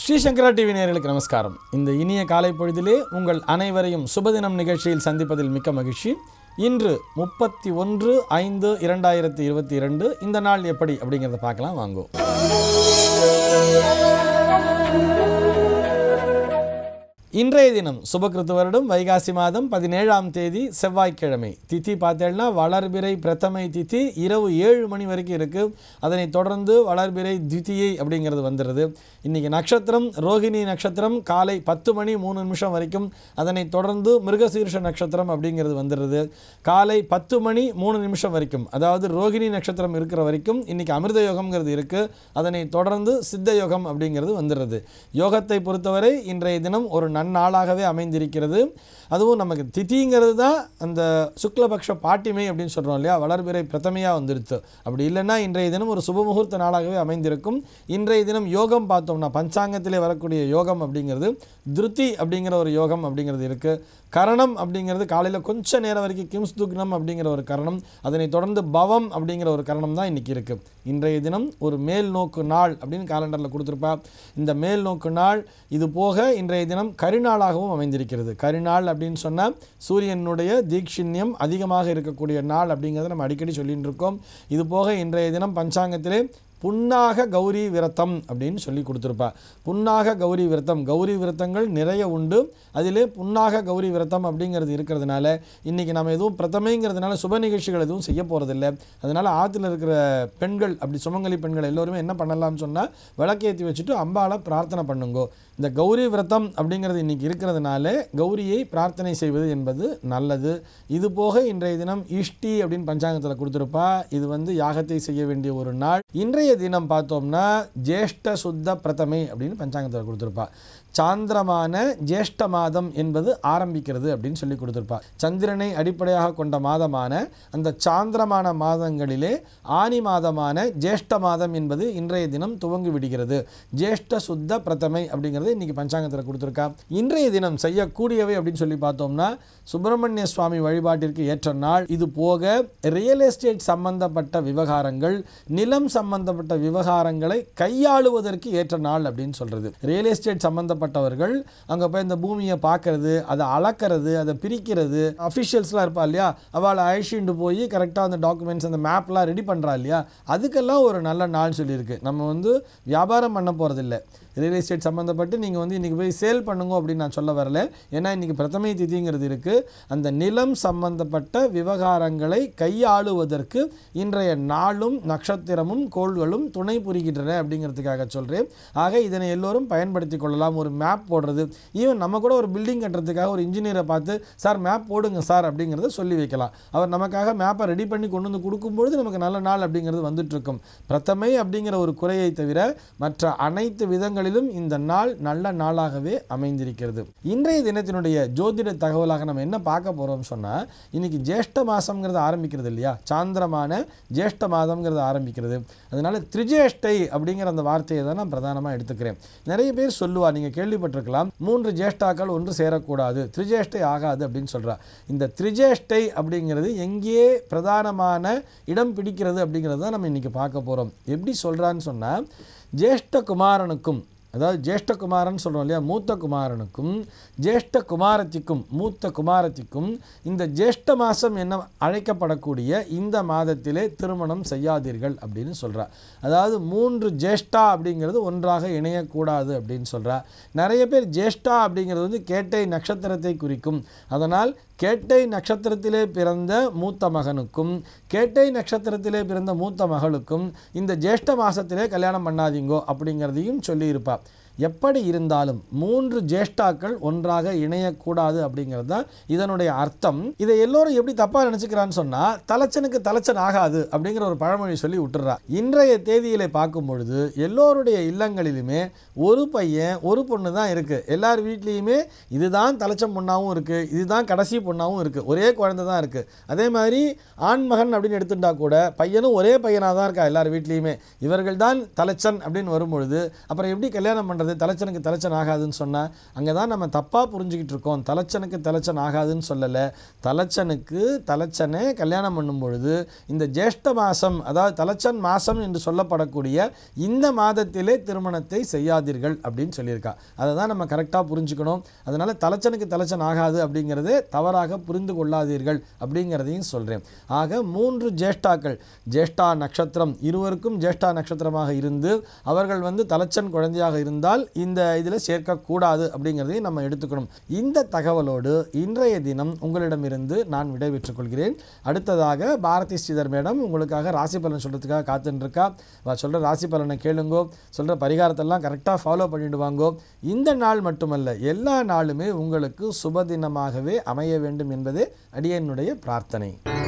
Sri Sankara TV நேயர்களுக்கு நமஸ்காரம் இந்த இனிய காலை பொழுதிலே உங்கள் அனைவரையும் சுபதினம் நிகழ்ச்சியில் சந்திப்பதில் மிக்க மகிழ்ச்சி இன்று முப்பத்தி ஒன்று ஐந்து இரண்டாயிரத்தி இருபத்தி இரண்டு இந்த நாள் எப்படி அப்படிங்கிறத பார்க்கலாம் வாங்கோ இன்றைய தினம் சுபகிருத்து வருடம் வைகாசி மாதம் பதினேழாம் தேதி செவ்வாய்க்கிழமை திதி பார்த்தேன்னா வளர்பிறை பிரதமை திதி இரவு ஏழு மணி வரைக்கும் இருக்கு அதனைத் தொடர்ந்து வளர்பிறை திதியை அப்படிங்கிறது வந்துடுது இன்னைக்கு நட்சத்திரம் ரோகிணி நட்சத்திரம் காலை பத்து மணி மூணு நிமிஷம் வரைக்கும் அதனைத் தொடர்ந்து மிருகசீர்ஷ நட்சத்திரம் அப்படிங்கிறது வந்துடுது காலை பத்து மணி மூணு நிமிஷம் வரைக்கும் அதாவது ரோகிணி நட்சத்திரம் இருக்கிற வரைக்கும் இன்னைக்கு அமிர்த யோகம்ங்கிறது இருக்கு அதனை தொடர்ந்து சித்த யோகம் அப்படிங்கிறது வந்துடுது யோகத்தை பொறுத்தவரை இன்றைய தினம் ஒரு நன்னாளாகவே அமைந்திருக்கிறது அதுவும் நமக்கு திதிங்கிறது தான் அந்த சுக்லபக்ஷ பாட்டிமை அப்படின்னு சொல்கிறோம் இல்லையா வளர்பிறை பிரதமையாக வந்துருச்சு அப்படி இல்லைன்னா இன்றைய தினம் ஒரு சுபமுகூர்த்த நாளாகவே அமைந்திருக்கும் இன்றைய தினம் யோகம் பார்த்தோம்னா பஞ்சாங்கத்திலே வரக்கூடிய யோகம் அப்படிங்கிறது திருத்தி அப்படிங்கிற ஒரு யோகம் அப்படிங்கிறது இருக்குது கரணம் அப்படிங்கிறது காலையில் கொஞ்ச நேரம் வரைக்கும் கிம்ஸ் துக்னம் அப்படிங்கிற ஒரு கரணம் அதனைத் தொடர்ந்து பவம் அப்படிங்கிற ஒரு கரணம் தான் இன்றைக்கி இருக்குது இன்றைய தினம் ஒரு மேல் நோக்கு நாள் அப்படின்னு காலண்டரில் கொடுத்துருப்பா இந்த மேல் நோக்கு நாள் இது போக இன்றைய தினம் கரிநாளாகவும் அமைந்திருக்கிறது கரிநாள் அப்படின்னு சொன்னால் சூரியனுடைய தீக்ஷிண்யம் அதிகமாக இருக்கக்கூடிய நாள் அப்படிங்கிறத நம்ம அடிக்கடி சொல்லிட்டு இருக்கோம் இது போக இன்றைய தினம் பஞ்சாங்கத்திலே புன்னாக கௌரி விரதம் அப்படின்னு சொல்லி கொடுத்துருப்பா புன்னாக கௌரி விரதம் கௌரி விரதங்கள் நிறைய உண்டு அதிலே புன்னாக கௌரி விரதம் அப்படிங்கிறது இருக்கிறதுனால இன்றைக்கி நம்ம எதுவும் பிரதமைங்கிறதுனால சுப நிகழ்ச்சிகள் எதுவும் செய்ய போகிறதில்ல அதனால் ஆற்றுல இருக்கிற பெண்கள் அப்படி சுமங்கலி பெண்கள் எல்லோருமே என்ன பண்ணலாம்னு சொன்னால் விளக்கேற்றி வச்சுட்டு அம்பாளை பிரார்த்தனை பண்ணுங்கோ இந்த கௌரி விரதம் அப்படிங்கிறது இன்றைக்கி இருக்கிறதுனால கௌரியை பிரார்த்தனை செய்வது என்பது நல்லது இது போக இன்றைய தினம் இஷ்டி அப்படின்னு பஞ்சாங்கத்தில் கொடுத்துருப்பா இது வந்து யாகத்தை செய்ய வேண்டிய ஒரு நாள் இன்றைய தினம் பார்த்தோம்னா ஜேஷ்ட சுத்த பிரதமை அப்படின்னு பஞ்சாங்கத்தில் கொடுத்துருப்பா சாந்திரமான ஜேஷ்ட மாதம் என்பது ஆரம்பிக்கிறது அப்படின்னு சொல்லி கொடுத்துருப்பா சந்திரனை அடிப்படையாக கொண்ட மாதமான அந்த சாந்திரமான மாதங்களிலே ஆனி மாதமான ஜேஷ்ட மாதம் என்பது இன்றைய தினம் துவங்கி விடுகிறது ஜேஷ்ட சுத்த பிரதமை அப்படிங்கிறது இன்னைக்கு பஞ்சாங்கத்தில் கொடுத்துருக்கா இன்றைய தினம் செய்யக்கூடியவை அப்படின்னு சொல்லி பார்த்தோம்னா சுப்பிரமணிய சுவாமி வழிபாட்டிற்கு ஏற்ற நாள் இது போக ரியல் எஸ்டேட் சம்பந்தப்பட்ட விவகாரங்கள் நிலம் சம்பந்தப்பட்ட விவகாரங்களை கையாளுவதற்கு ஏற்ற நாள் அப்படின்னு சொல்றது ரியல் எஸ்டேட் சம்பந்தப்பட்டவர்கள் அங்கே போய் இந்த பூமியை பார்க்கறது அதை அளக்கிறது அதை பிரிக்கிறது அஃபிஷியல்ஸ்லாம் இருப்பா இல்லையா அவளை அழிச்சுட்டு போய் கரெக்டாக அந்த டாக்குமெண்ட்ஸ் அந்த மேப்லாம் ரெடி பண்ணுறா இல்லையா அதுக்கெல்லாம் ஒரு நல்ல நாள் சொல்லியிருக்கு நம்ம வந்து வியாபாரம் பண்ண போகிறதில்ல ரியல் எஸ்டேட் சம்மந்தப்பட்டு நீங்கள் வந்து இன்றைக்கி போய் சேல் பண்ணுங்க அப்படின்னு நான் சொல்ல வரல ஏன்னா இன்றைக்கி பிரதமை திதிங்கிறது இருக்குது அந்த நிலம் சம்பந்தப்பட்ட விவகாரங்களை கையாளுவதற்கு இன்றைய நாளும் நட்சத்திரமும் கோள்களும் துணை புரிகின்றன அப்படிங்கிறதுக்காக சொல்கிறேன் ஆக இதனை எல்லோரும் பயன்படுத்தி கொள்ளலாம் ஒரு மேப் போடுறது ஈவன் நம்ம கூட ஒரு பில்டிங் கட்டுறதுக்காக ஒரு இன்ஜினியரை பார்த்து சார் மேப் போடுங்க சார் அப்படிங்கிறத சொல்லி வைக்கலாம் அவர் நமக்காக மேப்பை ரெடி பண்ணி கொண்டு வந்து கொடுக்கும்பொழுது நமக்கு நல்ல நாள் அப்படிங்கிறது வந்துட்டுருக்கும் பிரதமை அப்படிங்கிற ஒரு குறையை தவிர மற்ற அனைத்து விதங்களிலும் இந்த நாள் நல்ல நாளாகவே அமைந்திருக்கிறது இன்றைய தினத்தினுடைய ஜோதிட தகவலாக நம்ம என்ன பார்க்க போகிறோம் சொன்னால் இன்னைக்கு ஜேஷ்ட மாதம்ங்கிறது ஆரம்பிக்கிறது இல்லையா சாந்திரமான ஜேஷ்ட மாதம்ங்கிறது ஆரம்பிக்கிறது அதனால திரிஜேஷ்டை அப்படிங்கிற அந்த வார்த்தையை தான் நான் பிரதானமாக எடுத்துக்கிறேன் நிறைய பேர் சொல்லுவா நீங்கள் கேள்விப்பட்டிருக்கலாம் மூன்று ஜேஷ்டாக்கள் ஒன்று சேரக்கூடாது திரிஜேஷ்டை ஆகாது அப்படின்னு சொல்கிறா இந்த திரிஜேஷ்டை அப்படிங்கிறது எங்கே பிரதானமான இடம் பிடிக்கிறது அப்படிங்கிறது தான் நம்ம இன்றைக்கி பார்க்க போகிறோம் எப்படி சொல்கிறான்னு சொன்னால் ஜேஷ்ட குமாரனுக்கும் அதாவது ஜேஷ்ட குமாரன் சொல்கிறோம் இல்லையா மூத்த குமாரனுக்கும் ஜேஷ்ட குமாரத்திக்கும் மூத்த குமாரத்திக்கும் இந்த ஜேஷ்ட மாதம் என்ன அழைக்கப்படக்கூடிய இந்த மாதத்திலே திருமணம் செய்யாதீர்கள் அப்படின்னு சொல்கிறா அதாவது மூன்று ஜேஷ்டா அப்படிங்கிறது ஒன்றாக இணையக்கூடாது அப்படின்னு சொல்கிறா நிறைய பேர் ஜேஷ்டா அப்படிங்கிறது வந்து கேட்டை நட்சத்திரத்தை குறிக்கும் அதனால் கேட்டை நட்சத்திரத்திலே பிறந்த மூத்த மகனுக்கும் கேட்டை நட்சத்திரத்திலே பிறந்த மூத்த மகளுக்கும் இந்த ஜேஷ்ட மாசத்திலே கல்யாணம் பண்ணாதீங்கோ அப்படிங்கிறதையும் சொல்லியிருப்பா எப்படி இருந்தாலும் மூன்று ஜேஷ்டாக்கள் ஒன்றாக இணையக்கூடாது அப்படிங்கிறது தான் இதனுடைய அர்த்தம் இதை எல்லோரும் எப்படி தப்பாக நினச்சிக்கிறான்னு சொன்னால் தலைச்சனுக்கு தலைச்சன் ஆகாது அப்படிங்கிற ஒரு பழமொழி சொல்லி விட்டுறா இன்றைய தேதியிலே பார்க்கும் பொழுது எல்லோருடைய இல்லங்களிலுமே ஒரு பையன் ஒரு பொண்ணு தான் இருக்குது எல்லார் வீட்லேயுமே இதுதான் தலைச்சம் பொண்ணாகவும் இருக்குது இதுதான் கடைசி பொண்ணாகவும் இருக்குது ஒரே குழந்தை தான் இருக்குது அதே மாதிரி ஆண்மகன் அப்படின்னு எடுத்துட்டா கூட பையனும் ஒரே பையனாக தான் இருக்கா எல்லார் வீட்லேயுமே இவர்கள் தான் தலைச்சன் அப்படின்னு வரும்பொழுது அப்புறம் எப்படி கல்யாணம் பண்ணுறது ஆகாது தலைச்சனுக்கு தலைச்சன் ஆகாதுன்னு சொன்னால் அங்கே தான் நம்ம தப்பாக புரிஞ்சுக்கிட்டு இருக்கோம் தலைச்சனுக்கு தலைச்சன் ஆகாதுன்னு சொல்லலை தலைச்சனுக்கு தலைச்சனை கல்யாணம் பண்ணும் பொழுது இந்த ஜேஷ்ட மாதம் அதாவது தலைச்சன் மாதம் என்று சொல்லப்படக்கூடிய இந்த மாதத்திலே திருமணத்தை செய்யாதீர்கள் அப்படின்னு சொல்லியிருக்கா அதை தான் நம்ம கரெக்டாக புரிஞ்சுக்கணும் அதனால் தலைச்சனுக்கு தலைச்சன் ஆகாது அப்படிங்கிறது தவறாக புரிந்து கொள்ளாதீர்கள் அப்படிங்கிறதையும் சொல்கிறேன் ஆக மூன்று ஜேஷ்டாக்கள் ஜேஷ்டா நட்சத்திரம் இருவருக்கும் ஜேஷ்டா நட்சத்திரமாக இருந்து அவர்கள் வந்து தலைச்சன் குழந்தையாக இருந்தால் இந்த இதில் சேர்க்கக்கூடாது அப்படிங்கிறதையும் நம்ம எடுத்துக்கணும் இந்த தகவலோடு இன்றைய தினம் உங்களிடமிருந்து நான் விடைபெற்றுக் கொள்கிறேன் அடுத்ததாக பாரதி ஸ்ரீதர் மேடம் உங்களுக்காக ராசி பலன் சொல்கிறதுக்காக காத்துருக்கா சொல்கிற ராசி பலனை கேளுங்கோ சொல்கிற பரிகாரத்தெல்லாம் கரெக்டாக ஃபாலோ பண்ணிட்டு வாங்கோ இந்த நாள் மட்டுமல்ல எல்லா நாளுமே உங்களுக்கு சுப தினமாகவே அமைய வேண்டும் என்பதே அடியனுடைய பிரார்த்தனை